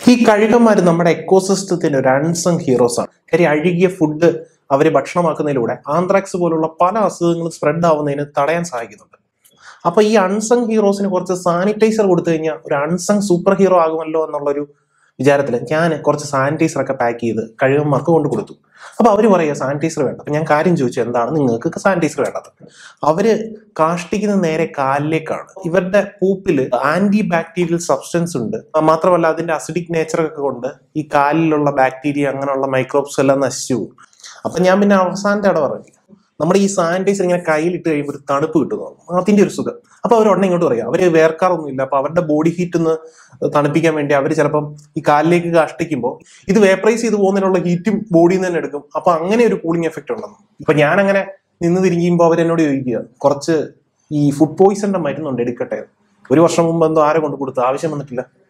ഈ കഴുകന്മാർ നമ്മുടെ എക്കോസിസ്റ്റത്തിന്റെ ഒരു അൺസങ് ഹീറോസ് ആണ് കാര്യം അഴുകിയ ഫുഡ് അവരെ ഭക്ഷണമാക്കുന്നതിലൂടെ ആന്ത്രാക്സ് പോലുള്ള പല അസുഖങ്ങളും സ്പ്രെഡ് ആവുന്നതിന് തടയാൻ സഹായിക്കുന്നുണ്ട് അപ്പൊ ഈ അൺസങ് ഹീറോസിന് കുറച്ച് സാനിറ്റൈസർ കൊടുത്തു കഴിഞ്ഞാൽ ഒരു അൺസങ് സൂപ്പർ ഹീറോ ആകുമല്ലോ എന്നുള്ളൊരു വിചാരത്തിൽ ഞാൻ കുറച്ച് സാനിറ്റൈസർ ഒക്കെ പാക്ക് ചെയ്ത് കഴുകന്മാർക്ക് കൊണ്ട് കൊടുത്തു അപ്പൊ അവര് പറയുക സാനിറ്റൈസർ വേണ്ട അപ്പൊ ഞാൻ കാര്യം ചോദിച്ചു എന്താണ് നിങ്ങൾക്ക് സാനിറ്റൈസർ വേണ്ടത് അവര് കാഷ്ടിക്കുന്ന നേരെ കാലിലേക്കാണ് ഇവരുടെ പൂപ്പിൽ ആന്റി ബാക്ടീരിയൽ സബ്സ്റ്റൻസ് ഉണ്ട് മാത്രമല്ല അതിന്റെ അസിഡിക് നേച്ചർ ഒക്കെ കൊണ്ട് ഈ കാലിലുള്ള ബാക്ടീരിയ അങ്ങനെയുള്ള മൈക്രോബ്സ് എല്ലാം നശിച്ചു പോകും അപ്പൊ ഞാൻ പിന്നെ അവസാനത്തെ ഇട പറഞ്ഞു നമ്മുടെ ഈ സാനിറ്റൈസർ ഇങ്ങനെ കയ്യിലിട്ട് കഴിയുമ്പോൾ ഒരു തണുപ്പ് കിട്ടുന്നു അതിന്റെ ഒരു സുഖം അപ്പൊ അവർ ഉടനെ ഇങ്ങോട്ട് പറയാം അവര് വേർക്കാറൊന്നും ഇല്ല അപ്പൊ അവരുടെ ബോഡി ഹീറ്റ് ഒന്ന് തണുപ്പിക്കാൻ വേണ്ടി അവർ ചിലപ്പം ഈ കാലിലേക്ക് കാഷ്ടിക്കുമ്പോൾ ഇത് വേപ്പറൈസ് ചെയ്ത് പോകുന്നതിനുള്ള ഹീറ്റും ബോഡിയിൽ നിന്ന് തന്നെ എടുക്കും അപ്പൊ അങ്ങനെ ഒരു കൂളിംഗ് എഫക്റ്റ് ഉണ്ടെന്ന് ഇപ്പൊ ഞാൻ അങ്ങനെ നിന്ന് തിരിക്കുമ്പോൾ അവരെന്നോട് ചോദിക്കുക കുറച്ച് ഈ ഫുഡ് പോയിസന്റെ മരുന്നുണ്ട് എടുക്കട്ടെ ഒരു വർഷം മുമ്പ് എന്തോ ആരെ കൊണ്ട് കൊടുത്തു ആവശ്യം വന്നിട്ടില്ല